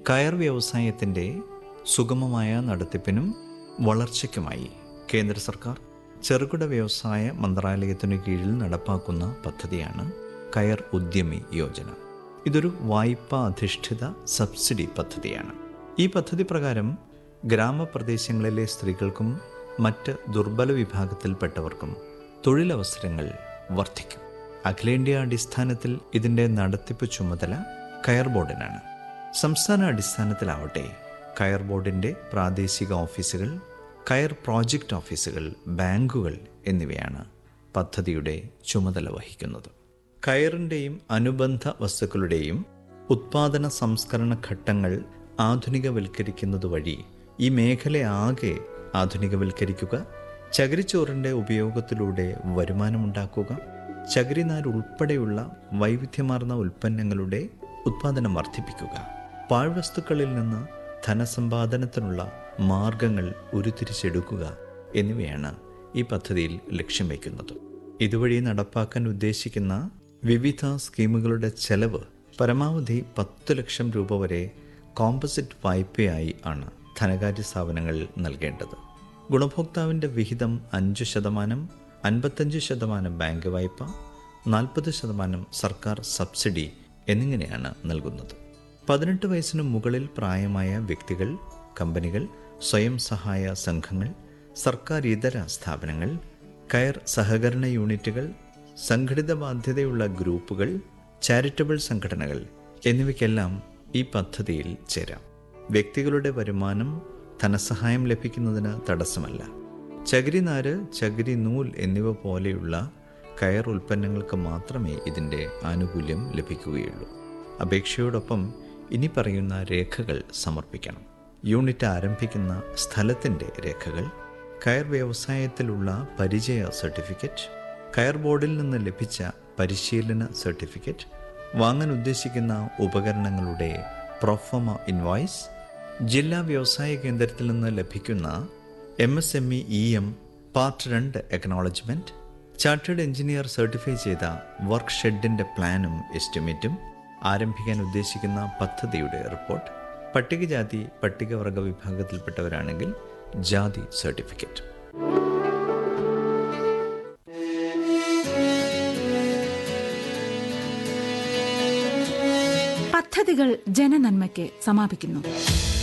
കയർ വ്യവസായത്തിൻ്റെ സുഗമമായ നടത്തിപ്പിനും വളർച്ചയ്ക്കുമായി കേന്ദ്ര സർക്കാർ ചെറുകിട വ്യവസായ മന്ത്രാലയത്തിനു കീഴിൽ നടപ്പാക്കുന്ന പദ്ധതിയാണ് കയർ ഉദ്യമി യോജന ഇതൊരു വായ്പാ അധിഷ്ഠിത സബ്സിഡി പദ്ധതിയാണ് ഈ പദ്ധതി പ്രകാരം ഗ്രാമപ്രദേശങ്ങളിലെ സ്ത്രീകൾക്കും മറ്റ് ദുർബല വിഭാഗത്തിൽപ്പെട്ടവർക്കും തൊഴിലവസരങ്ങൾ വർദ്ധിക്കും അഖിലേന്ത്യാ അടിസ്ഥാനത്തിൽ ഇതിൻ്റെ നടത്തിപ്പ് ചുമതല കയർ ബോർഡിനാണ് സംസ്ഥാന അടിസ്ഥാനത്തിലാവട്ടെ കയർ ബോർഡിൻ്റെ പ്രാദേശിക ഓഫീസുകൾ കയർ പ്രോജക്റ്റ് ഓഫീസുകൾ ബാങ്കുകൾ എന്നിവയാണ് പദ്ധതിയുടെ ചുമതല വഹിക്കുന്നത് കയറിൻ്റെയും അനുബന്ധ വസ്തുക്കളുടെയും ഉത്പാദന സംസ്കരണ ഘട്ടങ്ങൾ ആധുനികവൽക്കരിക്കുന്നത് വഴി ഈ മേഖലയാകെ ആധുനികവൽക്കരിക്കുക ചകിരിച്ചോറിൻ്റെ ഉപയോഗത്തിലൂടെ വരുമാനമുണ്ടാക്കുക ചകിരിനാർ ഉൾപ്പെടെയുള്ള വൈവിധ്യമാർന്ന ഉൽപ്പന്നങ്ങളുടെ ഉത്പാദനം വർദ്ധിപ്പിക്കുക പാഴ്വസ്തുക്കളിൽ നിന്ന് ധനസമ്പാദനത്തിനുള്ള മാർഗങ്ങൾ ഉരുത്തിരിച്ചെടുക്കുക എന്നിവയാണ് ഈ പദ്ധതിയിൽ ലക്ഷ്യം വയ്ക്കുന്നത് ഇതുവഴി നടപ്പാക്കാൻ ഉദ്ദേശിക്കുന്ന വിവിധ സ്കീമുകളുടെ ചെലവ് പരമാവധി പത്ത് ലക്ഷം രൂപ വരെ കോമ്പസിറ്റ് വായ്പയായി ആണ് ധനകാര്യ സ്ഥാപനങ്ങൾ നൽകേണ്ടത് ഗുണഭോക്താവിൻ്റെ വിഹിതം അഞ്ച് ശതമാനം അൻപത്തഞ്ച് ശതമാനം ബാങ്ക് വായ്പ നാൽപ്പത് ശതമാനം സർക്കാർ സബ്സിഡി എന്നിങ്ങനെയാണ് നൽകുന്നത് പതിനെട്ട് വയസ്സിന് മുകളിൽ പ്രായമായ വ്യക്തികൾ കമ്പനികൾ സ്വയം സഹായ സംഘങ്ങൾ സർക്കാർ ഇതര സ്ഥാപനങ്ങൾ കയർ സഹകരണ യൂണിറ്റുകൾ സംഘടിത ബാധ്യതയുള്ള ഗ്രൂപ്പുകൾ ചാരിറ്റബിൾ സംഘടനകൾ എന്നിവയ്ക്കെല്ലാം ഈ പദ്ധതിയിൽ ചേരാം വ്യക്തികളുടെ വരുമാനം ധനസഹായം ലഭിക്കുന്നതിന് തടസ്സമല്ല ചകിരിനാര് ചകിരി നൂൽ എന്നിവ പോലെയുള്ള കയർ ഉൽപ്പന്നങ്ങൾക്ക് മാത്രമേ ഇതിൻ്റെ ആനുകൂല്യം ലഭിക്കുകയുള്ളൂ അപേക്ഷയോടൊപ്പം ഇനി പറയുന്ന രേഖകൾ സമർപ്പിക്കണം യൂണിറ്റ് ആരംഭിക്കുന്ന സ്ഥലത്തിൻ്റെ രേഖകൾ കയർ വ്യവസായത്തിലുള്ള പരിചയ സർട്ടിഫിക്കറ്റ് കയർ ബോർഡിൽ നിന്ന് ലഭിച്ച പരിശീലന സർട്ടിഫിക്കറ്റ് വാങ്ങാൻ ഉദ്ദേശിക്കുന്ന ഉപകരണങ്ങളുടെ പ്രൊഫമ ഇൻവോയ്സ് ജില്ലാ വ്യവസായ കേന്ദ്രത്തിൽ നിന്ന് ലഭിക്കുന്ന M S M E E M part രണ്ട് എക്കനോളജ്മെൻറ്റ് ചാർട്ടേഡ് എഞ്ചിനീയർ സർട്ടിഫൈ ചെയ്ത വർക്ക് ഷെഡിൻ്റെ പ്ലാനും എസ്റ്റിമേറ്റും ആരംഭിക്കാൻ ഉദ്ദേശിക്കുന്ന പദ്ധതിയുടെ റിപ്പോർട്ട് പട്ടികജാതി പട്ടികവർഗ വിഭാഗത്തിൽപ്പെട്ടവരാണെങ്കിൽ ജാതി സർട്ടിഫിക്കറ്റ് പദ്ധതികൾ ജനനന്മയ്ക്ക് സമാപിക്കുന്നു